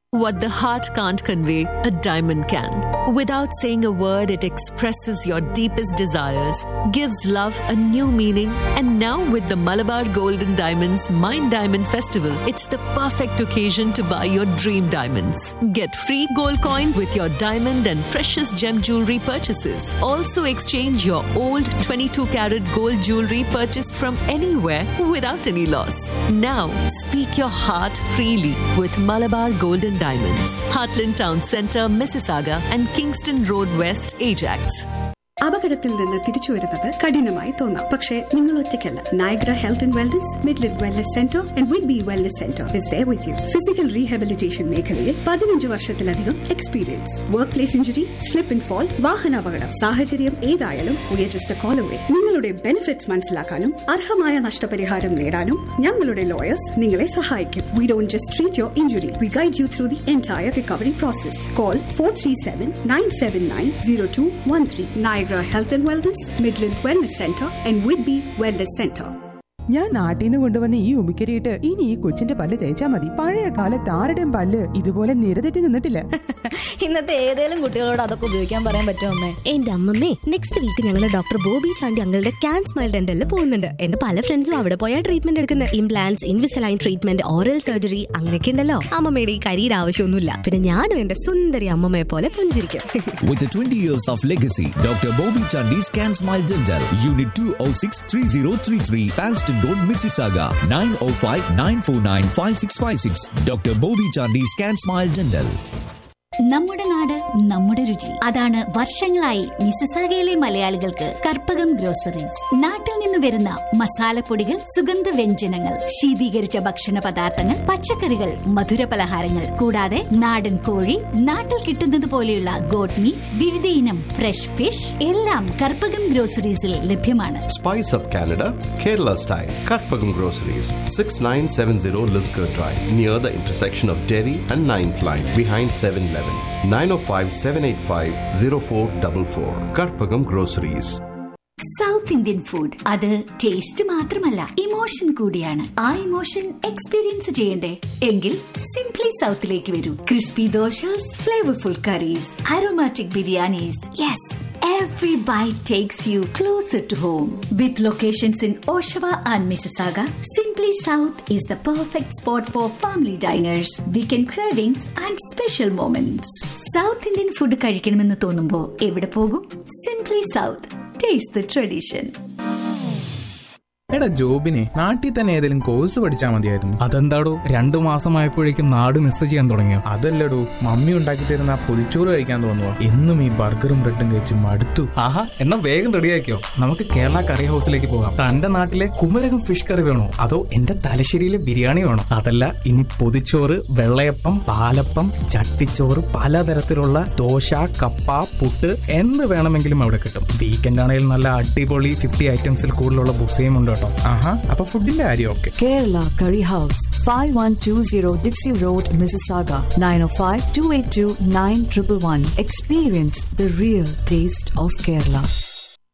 What the heart can't convey, a diamond can. Without saying a word, it expresses your deepest desires, gives love a new meaning, and now with the Malabar Golden Diamonds Mind Diamond Festival, it's the perfect occasion to buy your dream diamonds. Get free gold coins with your diamond and precious gem jewelry purchases. Also, exchange your old 22 karat gold jewelry purchased from anywhere without any loss. Now, speak your heart freely with Malabar Golden Diamonds, Heartland Town Centre, Mississauga, and Kingston Road West, Ajax. അപകടത്തിൽ നിന്ന് തിരിച്ചു വരുന്നത് കഠിനമായി തോന്നാം പക്ഷേ നിങ്ങൾ ഒറ്റയ്ക്കല്ല Niagara health and wellness Midland wellness centre and will be wellness centre is there with you physical rehabilitation മേഖലയിൽ പതിനഞ്ച് വർഷത്തിലധികം experience workplace injury slip and fall വാഹനാപകടം സാഹചര്യം ഏതായാലും we are just call away നിങ്ങളുടെ ബെനിഫിറ്റ്സ് മനസ്സിലാക്കാനും അർഹമായ നഷ്ടപരിഹാരം നേടാനും ഞങ്ങളുടെ ലോയേഴ്സ് നിങ്ങളെ സഹായിക്കും we don't just treat your injury we guide you through the entire recovery process call four three seven nine seven nine zero two one three Niagara health and wellness Midland wellness centre and will be wellness centre ഞാൻ നാട്ടിൽ നിന്ന് കൊണ്ടുവന്ന ഈ ഉമിക്കരിയിട്ട് ഇനി ഈ കൊച്ചിന്റെ പല്ല് തേച്ചാ മതി പഴയ കാലത്ത് ആരുടെയും പല്ല് ഇതുപോലെ നിരതെറ്റി നിന്നിട്ടില്ല ഇന്നത്തെ ഏതേലും കുട്ടികളോട് അതൊക്കെ ഉപയോഗിക്കാൻ പറയാൻ പറ്റുമോ അമ്മേ എന്റെ അമ്മമ്മേ നെക്സ്റ്റ് വീക്ക് ഞങ്ങൾ ഡോക്ടർ ബോബി ചാണ്ടി അങ്ങളുടെ ക്യാൻ സ്മൈൽ ഡെന്റലിൽ പോകുന്നുണ്ട് എന്റെ പല ഫ്രണ്ട്സും അവിടെ പോയാൽ ട്രീറ്റ്മെന്റ് എടുക്കുന്നത് implants Invisalign treatment oral surgery അങ്ങനെയൊക്കെ ഉണ്ടല്ലോ അമ്മമ്മയുടെ ഈ കരിയുടെ ആവശ്യമൊന്നുമില്ല പിന്നെ ഞാനും എന്റെ സുന്ദരി അമ്മമ്മയെ പോലെ പുഞ്ചിരിക്കും With 20 years of legacy, Dr. Bobby Chandi's Can Smile Dental, Unit 206 3033, Panston Road, Mississauga, 905 949 5656. Dr. Bobby Chandi's Can Smile Dental. നമ്മുടെ നാട് നമ്മുടെ രുചി അതാണ് വർഷങ്ങളായി മിസിസാഗയിലെ മലയാളികൾക്ക് കർപ്പകം ഗ്രോസറീസ് നാട്ടിൽ നിന്ന് വരുന്ന മസാലപ്പൊടികൾ സുഗന്ധ വ്യഞ്ജനങ്ങൾ ശീതീകരിച്ച ഭക്ഷണ പദാർത്ഥങ്ങൾ പച്ചക്കറികൾ മധുര പലഹാരങ്ങൾ കൂടാതെ നാടൻ കോഴി നാട്ടിൽ കിട്ടുന്നത് പോലെയുള്ള ഗോട്ട് മീറ്റ് വിവിധ ഇനം ഫ്രഷ് ഫിഷ് എല്ലാം കർപ്പകം ഗ്രോസറീസിൽ ലഭ്യമാണ് Spice Up Canada, Kerala style. Karpagam Groceries, 6970 Lisgar Drive, near the intersection of Derry and 9th Line, behind 7 Eleven. 905 785 0444. Karpagam Groceries. South Indian food അത് ടേസ്റ്റ് മാത്രമല്ല ഇമോഷൻ കൂടിയാണ് ആ ഇമോഷൻ എക്സ്പീരിയൻസ് ചെയ്യണ്ടേ എങ്കിൽ സിംപ്ലി സൗത്തിലേക്ക് വരൂ crispy dosas flavourful curries aromatic biryanis yes Every bite takes you closer to home. With locations in Oshawa and Mississauga, Simply South is the perfect spot for family diners, weekend cravings, and special moments. South Indian food കഴിക്കണമെന്ന് തോന്നുമ്പോ എവിടെ പോകും simply south taste the tradition എടാ ജോബിനെ നാട്ടിൽ തന്നെ ഏതെങ്കിലും course പഠിച്ചാൽ മതിയായിരുന്നു അതെന്താടോ രണ്ടു മാസമായപ്പോഴേക്കും നാട് മിസ് ചെയ്യാൻ തുടങ്ങിയോ അതല്ലടോ മമ്മി ഉണ്ടാക്കി തരുന്ന ആ പൊതിച്ചോറ് കഴിക്കാൻ തോന്നുക എന്നും ഈ ബർഗറും ബ്രെഡും കഴിച്ച് മടുത്തു ആഹാ എന്നാ വേഗം റെഡിയാക്കിയോ നമുക്ക് കേരള കറി ഹൗസിലേക്ക് പോകാം തന്റെ നാട്ടിലെ കുമരകം ഫിഷ് കറി വേണോ അതോ എന്റെ തലശ്ശേരിയിലെ ബിരിയാണി വേണോ അതല്ല ഇനി പൊതിച്ചോറ് വെള്ളയപ്പം പാലപ്പം ചട്ടിച്ചോറ് പലതരത്തിലുള്ള ദോശ കപ്പ പുട്ട് എന്ത് വേണമെങ്കിലും അവിടെ കിട്ടും വീക്കെൻഡ് ആണെങ്കിൽ നല്ല അടിപൊളി ഫിഫ്റ്റി ഐറ്റംസിൽ കൂടുതലുള്ള ബുഫേയും ഉണ്ട് കേട്ടോ ആഹാ അപ്പൊ ഫുഡിന്റെ കാര്യം okay Kerala Curry House, 5120 Dixie Road, Mississauga, 905 282 9111. Experience the real taste of Kerala.